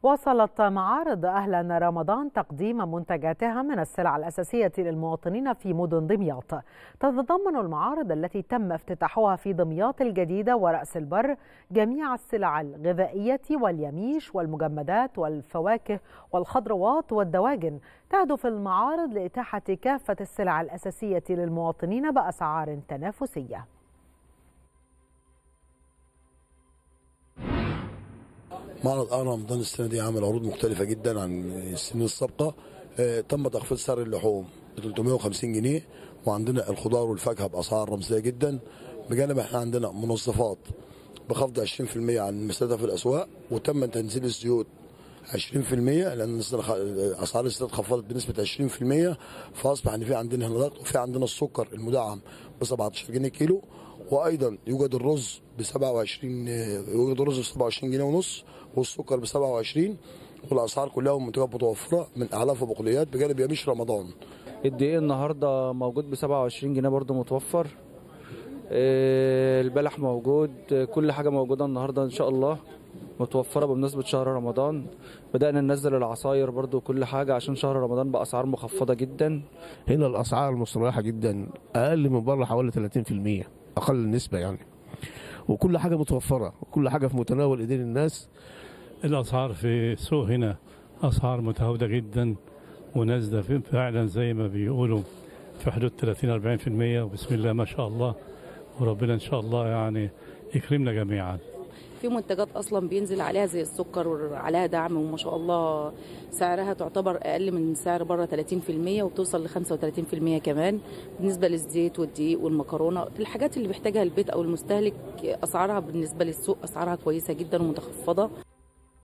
واصلت معارض أهلا رمضان تقديم منتجاتها من السلع الأساسية للمواطنين في مدن دمياط تتضمن المعارض التي تم افتتاحها في دمياط الجديدة ورأس البر جميع السلع الغذائية واليميش والمجمدات والفواكه والخضروات والدواجن تهدف المعارض لإتاحة كافة السلع الأساسية للمواطنين بأسعار تنافسية معرض اهل رمضان السنه دي عامل عروض مختلفه جدا عن السنين السابقه آه، تم تخفيض سعر اللحوم ب 350 جنيه وعندنا الخضار والفاكهه باسعار رمزيه جدا بجانب احنا عندنا منظفات بخفض 20% عن المستهدف في الاسواق وتم تنزيل الزيوت 20% لان اسعار الزيت خفضت بنسبه 20% فاصبح ان في عندنا هنا ضغط وفي عندنا السكر المدعم ب 17 جنيه كيلو وايضا يوجد الرز ب 27 يوجد الرز ب 27 جنيه ونص والسكر ب 27 والاسعار كلها والمنتجات متوفره من اعلاف وبقوليات بجانب يميش رمضان الدقيق النهارده موجود ب 27 جنيه برضه متوفر آه، البلح موجود آه، كل حاجه موجوده النهارده ان شاء الله متوفره بمناسبه شهر رمضان بدانا ننزل العصاير برضو كل حاجه عشان شهر رمضان باسعار مخفضه جدا هنا الاسعار مستريحه جدا اقل من بره حوالي 30% اقل النسبه يعني وكل حاجه متوفره وكل حاجه في متناول ايدين الناس الاسعار في السوق هنا اسعار متهاوده جدا ونازله في- فعلا زي ما بيقولوا في حدود 30 40% وبسم الله ما شاء الله وربنا ان شاء الله يعني يكرمنا جميعا في منتجات اصلا بينزل عليها زي السكر وعليها دعم وما شاء الله سعرها تعتبر اقل من سعر بره 30% وبتوصل ل 35% كمان بالنسبه للزيت والدقيق والمكرونه الحاجات اللي بيحتاجها البيت او المستهلك اسعارها بالنسبه للسوق اسعارها كويسه جدا ومتخفضه